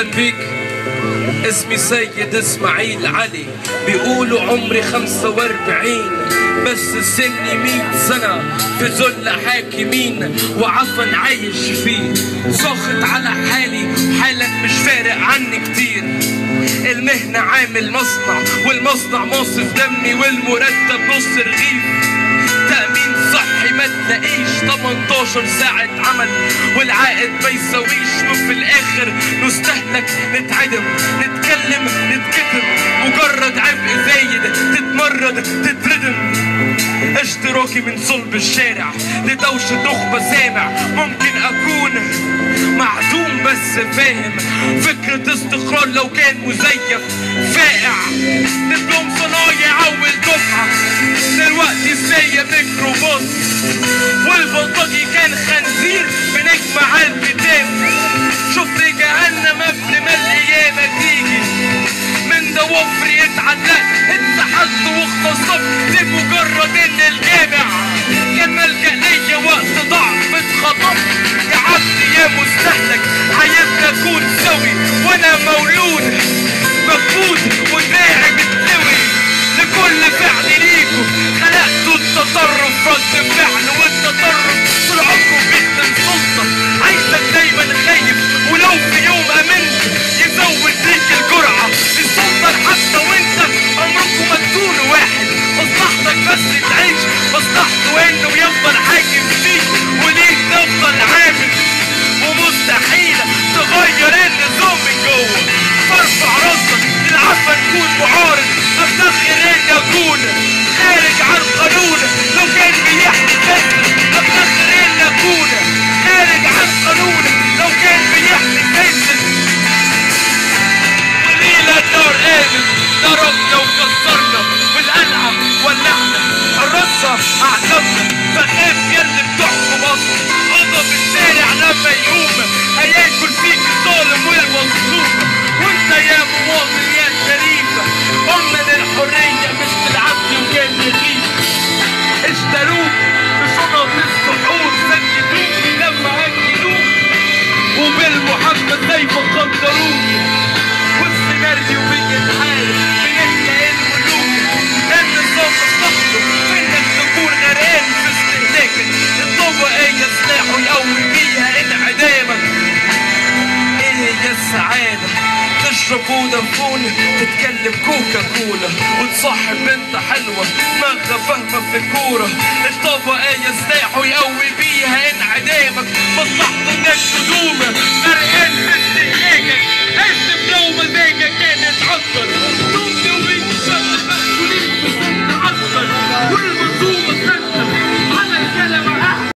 اهلا بيك اسمي سيد اسماعيل علي بيقولوا عمري خمسة واربعين بس سني مية سنة في ذل حاكمين وعفن عايش فيه ساخط على حالي حالك مش فارق عني كتير المهنة عامل مصنع والمصنع ماصف دمي والمرتب نص رغيف تأمين صحي ما تلاقيش 18 ساعة عمل والعائد ما يساويش وفي الآخر نستهلك نتعدم نتكلم نتكتم مجرد عبء زايد تتمرد تتردم اشتراكي من صلب الشارع لدوشة نخبة سامع ممكن أكون معدوم بس فاهم فكرة استقرار لو كان مزيف فائع دبلوم صنايع أول دفعة دلوقتي سايق ميكروباص والبلطجي كان خنزير بنجمع الكتاب شوف جهنم قبل ما القيامة تيجي من ضوافر يتعلق اتحدت واغتصبت لمجرد ان الجامع كان ملجأ ليا وقت ضعف اتخطفت يا عبدي يا مستهلك حياتنا تكون سوي وانا مولود مفقود ودراعي بتلوي لكل فعل ليكم خلقتوا التطرف رد فعل والتطرف طول عمركم بيخدم سلطة عايزك دايما خايف ولو في يوم امنت يزود ليك الجرعة السلطة حتى وانت عمركم ما تكونوا واحد مصلحتك بس تعيش مصلحته انه يفضل حاكم فيك وليك تفضل عامل ومستحيل تغير النظام من جوه فارفع راسك للعفة تكون معارض افتخر ان اكون خارج عن القانون لو كان بيحمي الناس افتخر ان اكون خارج عن القانون لو كان بيحمي الناس وليلة النار قامت ضربنا وكسرنا والقلعة ولعنا الرصة أعتمنا فخاف يلي بتحكم مصر غضب الشارع لما يقوم هياكل فيك الظالم والمظلوم وانت يا مواطن يا شريفة أمن الحرية مش بالعبد وكان رغيف اشتروك بشنط السحور سجدوك لما أكلوك وبالمحبة سيف قدروك والسيناريو بيتحارب بنحلق الملوك النظام مصلحته في انك تكون غرقان في استهلاكك الطبقية سلاحه يقوي بيها انعدامك ايه هي السعادة تشرب فودافون تتكلم كوكا كولا وتصاحب بنت حلوة دماغها فاهمة في الكورة الطبقية سلاحه يقوي بيها انعدامك مصلحته